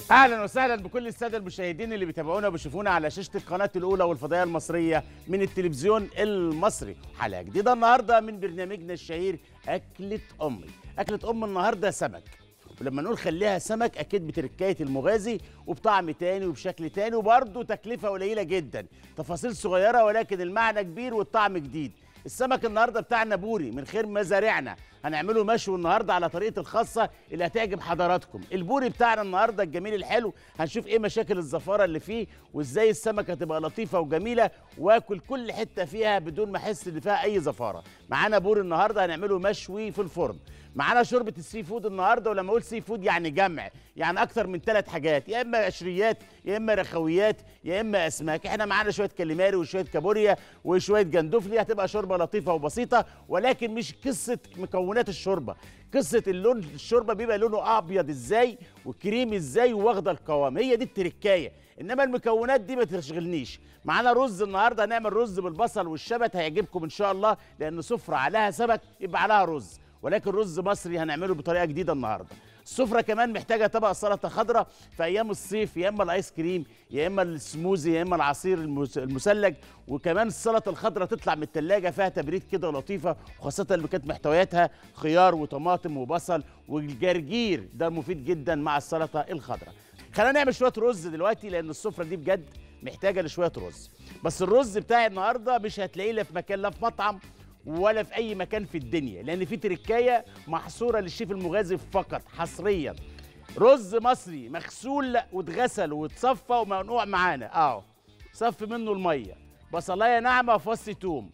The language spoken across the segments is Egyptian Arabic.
اهلا وسهلا بكل الساده المشاهدين اللي بيتابعونا وبيشوفونا على شاشه القناه الاولى والفضائيه المصريه من التلفزيون المصري حلقه جديده النهارده من برنامجنا الشهير اكله امي اكله ام النهارده سمك ولما نقول خليها سمك اكيد بتركايه المغازي وبطعم تاني وبشكل تاني وبرضه تكلفه قليله جدا تفاصيل صغيره ولكن المعنى كبير والطعم جديد السمك النهارده بتاعنا بوري من خير مزارعنا هنعمله مشوي النهارده على طريقه الخاصه اللي هتعجب حضراتكم البوري بتاعنا النهارده الجميل الحلو هنشوف ايه مشاكل الزفاره اللي فيه وازاي السمكه تبقى لطيفه وجميله واكل كل حته فيها بدون ما احس ان فيها اي زفاره معانا بوري النهارده هنعمله مشوي في الفرن معانا شوربه السي فود النهارده ولما اقول سي فود يعني جمع يعني اكتر من ثلاث حاجات يا اما قشريات يا اما رخويات يا اما اسماك احنا معانا شويه كاليماري وشويه كابوريا وشويه جندفلي هتبقى شوربه لطيفه وبسيطه ولكن مش قصه مكونات الشوربه قصه اللون الشوربه بيبقى لونه ابيض ازاي وكريمي ازاي وواخده القوام هي دي التركايه انما المكونات دي ما تشغلنيش معانا رز النهارده هنعمل رز بالبصل والشبت هيعجبكم ان شاء الله لان سفره عليها سمك يبقى عليها رز ولكن رز مصري هنعمله بطريقه جديده النهارده السفره كمان محتاجه طبق سلطه خضراء في ايام الصيف يا اما الايس كريم يا اما السموزي يا اما العصير المس- المثلج وكمان السلطه الخضراء تطلع من الثلاجه فيها تبريد كده لطيفه وخاصه اللي كانت محتوياتها خيار وطماطم وبصل والجرجير ده مفيد جدا مع السلطه الخضراء خلينا نعمل شويه رز دلوقتي لان السفره دي بجد محتاجه لشويه رز بس الرز بتاعي النهارده مش هتلاقيه لا في مكان لا في مطعم ولا في اي مكان في الدنيا لان في تركايه محصوره للشيف المغازي فقط حصريا رز مصري مغسول واتغسل واتصفى ومنقوع معانا اهو صف منه الميه بصلايه ناعمه وفص توم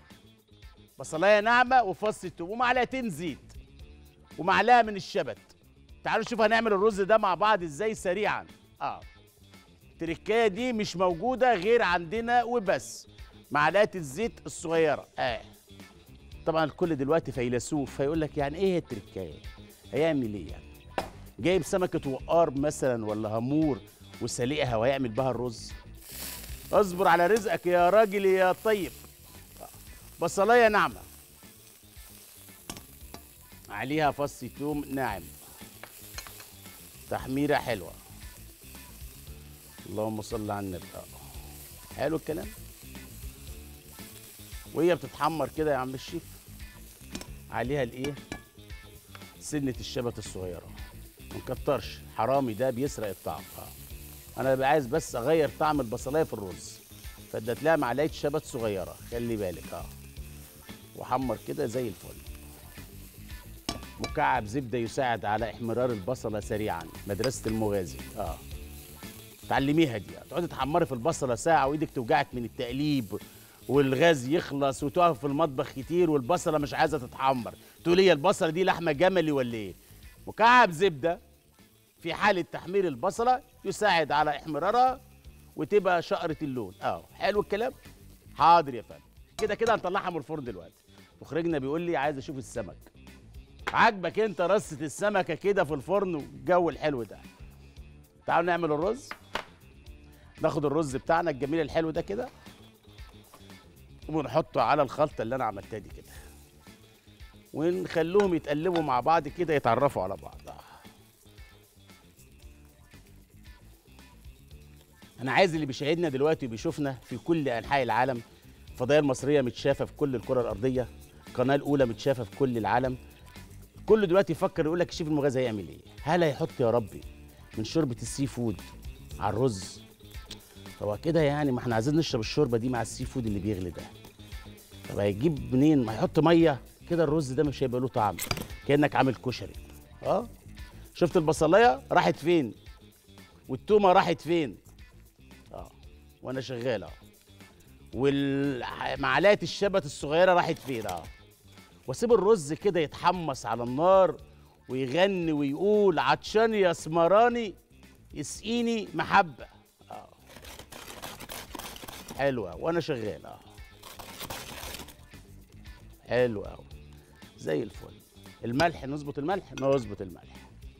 بصلايه ناعمه وفص توم ومعلقتين زيت ومعلقه من الشبت تعالوا نشوف هنعمل الرز ده مع بعض ازاي سريعا اه التركايه دي مش موجوده غير عندنا وبس معلقه الزيت الصغيره اه طبعا الكل دلوقتي فيلسوف فيقول لك يعني ايه التركايه هيعمل ايه يعني جايب سمكه وقار مثلا ولا هامور وسلقها وهيعمل بها الرز اصبر على رزقك يا راجل يا طيب بصلايه ناعمه عليها فص توم ناعم تحميره حلوه اللهم صل على النبي آه. حلو الكلام وهي بتتحمر كده يا عم الشيف عليها الايه سنه الشبت الصغيره ما نكترش حرامي ده بيسرق الطعم اه انا ببقى عايز بس اغير طعم البصلايه في الرز فادت لها معلقه شبت صغيره خلي بالك اه وحمر كده زي الفل مكعب زبده يساعد على احمرار البصله سريعا مدرسه المغازي اه تعلميها دي تقعدي تحمري في البصله ساعه وايدك توجعك من التقليب والغاز يخلص وتقف في المطبخ كتير والبصله مش عايزه تتحمر تقول هي البصله دي لحمه جملي ولا ايه مكعب زبده في حاله تحمير البصله يساعد على احمرارها وتبقى شقره اللون اه حلو الكلام حاضر يا فندم كده كده هنطلعها من الفرن دلوقتي مخرجنا بيقول لي عايز اشوف السمك عاجبك انت رصه السمكه كده في الفرن والجو الحلو ده تعالوا نعمل الرز ناخد الرز بتاعنا الجميل الحلو ده كده ونحطه على الخلطه اللي انا عملتها دي كده ونخليهم يتقلبوا مع بعض كده يتعرفوا على بعض آه. انا عايز اللي بيشاهدنا دلوقتي وبيشوفنا في كل انحاء العالم الفضائيه المصريه متشافه في كل الكره الارضيه القناه الاولى متشافه في كل العالم كله دلوقتي يفكر يقول لك الشيف المغازي هيعمل ايه هل هيحط يا ربي من شوربه السي فود على الرز هو كده يعني ما احنا عايزين نشرب الشوربه دي مع السي فود اللي بيغلي ده طب هيجيب منين ما يحط ميه كده الرز ده مش هيبقى له طعم كانك عامل كشري اه شفت البصلايه راحت فين والتومه راحت فين اه وانا شغال اه ومعلقه الشبت الصغيره راحت فين اه واسيب الرز كده يتحمص على النار ويغني ويقول عطشان يا اسمراني يسقيني محبه اه حلوه وانا شغال اه حلو قوي زي الفل الملح نظبط الملح نظبط الملح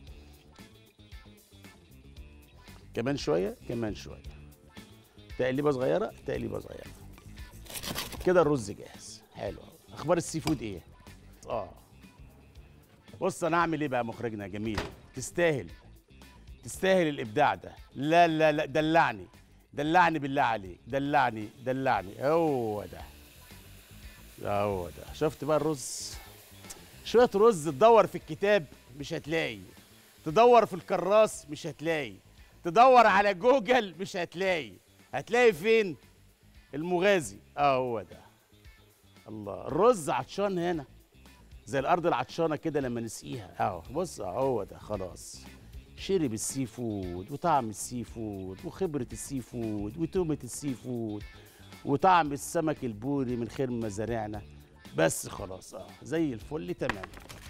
كمان شويه كمان شويه تقليبه صغيره تقليبه صغيره كده الرز جاهز حلو قوي اخبار السي فود ايه اه بص انا هعمل ايه بقى مخرجنا جميل تستاهل تستاهل الابداع ده لا لا لا دلعني دلعني بالله عليك دلعني دلعني هو ده هو ده شفت بقى الرز شويه رز تدور في الكتاب مش هتلاقي تدور في الكراس مش هتلاقي تدور على جوجل مش هتلاقي هتلاقي فين المغازي اه هو ده الله الرز عطشان هنا زي الارض العطشانه كده لما نسقيها اهو بص اهو هو ده خلاص شرب السي فود وطعم السي فود وخبره السي فود وتومه السي فود وطعم السمك البوري من خير مزارعنا بس خلاص اه زي الفل تمام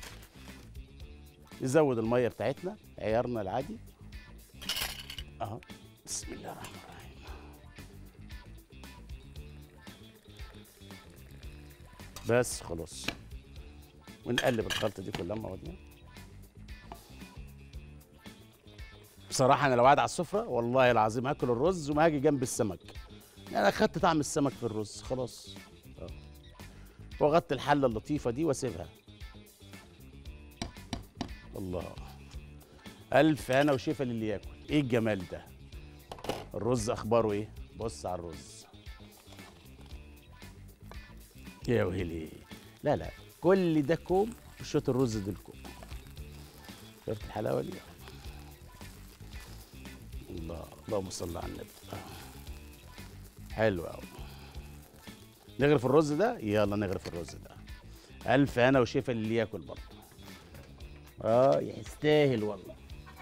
نزود الميه بتاعتنا عيارنا العادي اهو بسم الله الرحمن الرحيم بس خلاص ونقلب الخلطه دي كلها مع بعضيها بصراحه انا لو قاعد على السفره والله العظيم هاكل الرز وما هاجي جنب السمك انا اخدت طعم السمك في الرز خلاص آه. واغطي الحله اللطيفه دي واسيبها الله الف هنا وشفا للي ياكل ايه الجمال ده الرز اخباره ايه بص على الرز يا ويلي لا لا كل ده كوم وشويه الرز دول كوم شفت الحلاوه دي الله اللهم صل على النبي آه. حلو قوي نغرف الرز ده يلا نغرف الرز ده الف انا وشفا اللي ياكل برضه اه يستاهل والله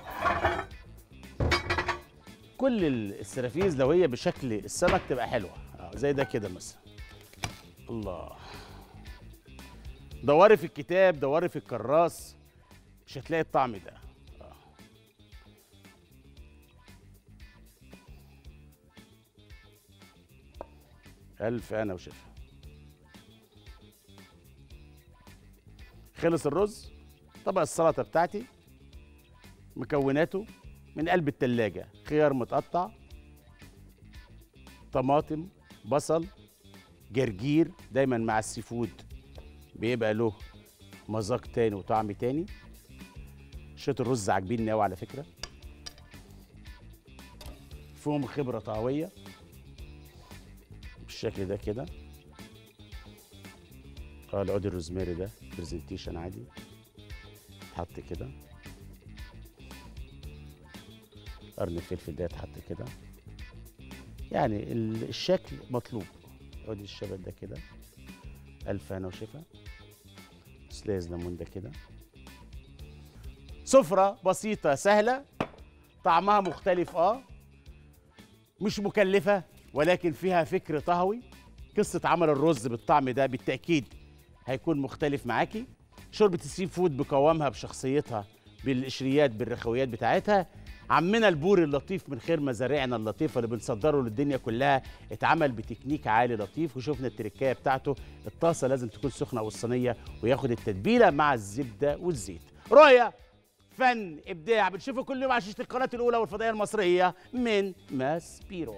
كل السرافيز لو هي بشكل السمك تبقى حلوه اه زي ده كده مثلا الله دوري في الكتاب دوري في الكراس مش هتلاقي الطعم ده آه. ألف أنا وشفا خلص الرز طبق السلطة بتاعتي مكوناته من قلب التلاجة خيار متقطع طماطم بصل جرجير دايما مع السي فود بيبقى له مذاق تاني وطعم تاني شويه الرز عاجبيني قوي على فكره فيهم خبره طهويه بالشكل ده كده اه العود الروزماري ده برزنتيشن عادي اتحط كده قرن الفلفل ده اتحط كده يعني ال- الشكل مطلوب عود الشبت ده كده ألف هنا وشفا سلايز ليمون ده كده سفرة بسيطة سهلة طعمها مختلف اه مش مكلفة ولكن فيها فكر طهوي قصة عمل الرز بالطعم ده بالتأكيد هيكون مختلف معاكي شوربة السي فود بقوامها بشخصيتها بالقشريات بالرخويات بتاعتها عمنا البوري اللطيف من خير مزارعنا اللطيفه اللي بنصدره للدنيا كلها اتعمل بتكنيك عالي لطيف وشفنا التركايه بتاعته الطاسه لازم تكون سخنه او الصينيه وياخد التتبيله مع الزبده والزيت رؤيه فن ابداع بنشوفه كل يوم على شاشه القناه الاولى والفضائيه المصريه من ماس بيرو